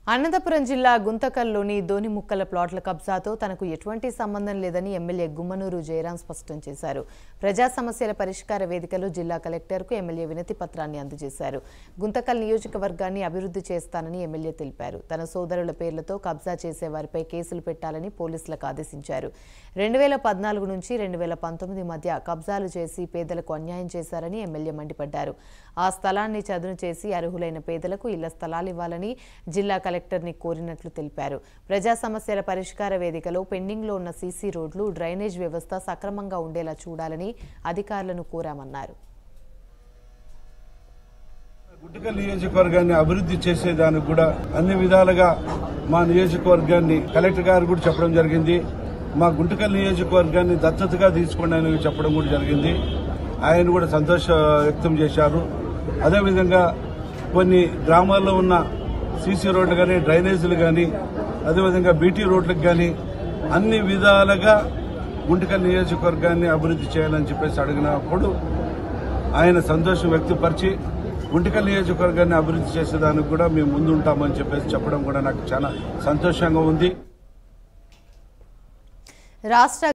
అనంతపురం జిల్లా గుంతకల్లోని దోనిముక్కల ప్లాట్ల కబ్జాతో తనకు ఎటువంటి సంబంధం లేదని ఎమ్మెల్యే గుమ్మనూరు జయరాం స్పష్టం చేశారు ప్రజా సమస్యల పరిష్కార వేదికలో జిల్లా కలెక్టర్కు ఎమ్మెల్యే వినతి పత్రాన్ని అందజేశారు గుంతకల్ నియోజకవర్గాన్ని అభివృద్ధి చేస్తానని ఎమ్మెల్యే తెలిపారు తన సోదరుల పేర్లతో కబ్జా చేసే వారిపై కేసులు పెట్టాలని పోలీసులకు ఆదేశించారు రెండు వేల పద్నాలుగు నుంచి రెండు వేల పంతొమ్మిది మధ్య కబ్జాలు చేసి పేదలకు అన్యాయం చేశారని ఎమ్మెల్యే మండిపడ్డారు ఆ స్థలాన్ని చదును చేసి అర్హులైన పేదలకు ఇళ్ల స్థలాలు ఇవ్వాలని జిల్లా కలెక్టర్ని కోరినట్లు తెలిపారు ప్రజా సమస్యల పరిష్కార వేదికలో పెండింగ్లో ఉన్న సీసీ రోడ్లు డ్రైనేజ్ వ్యవస్థ సక్రమంగా ఉండేలా చూడాలని అధికారులను కోరామన్నారు గుంటకల్ నియోజకవర్గాన్ని అభివృద్ధి చేసేదానికి కూడా అన్ని విధాలుగా మా నియోజకవర్గాన్ని కలెక్టర్ గారు కూడా చెప్పడం జరిగింది మా గుంటకల్ నియోజకవర్గాన్ని దత్తతగా తీసుకోండి అని చెప్పడం కూడా జరిగింది ఆయన కూడా సంతోష వ్యక్తం చేశారు అదేవిధంగా కొన్ని గ్రామాల్లో ఉన్న సీసీ రోడ్లు కానీ డ్రైనేజీలు కానీ అదేవిధంగా బీటీ రోడ్లకు కానీ అన్ని విధాలుగా గుంటకల్ నియోజకవర్గాన్ని అభివృద్ధి చేయాలని చెప్పేసి అడిగినప్పుడు ఆయన సంతోషం వ్యక్తపరిచి గుంటకల్ నియోజకవర్గాన్ని అభివృద్ధి చేసేదానికి కూడా మేము ముందు ఉంటామని చెప్పేసి చెప్పడం కూడా నాకు చాలా సంతోషంగా ఉంది రాష్ట్ర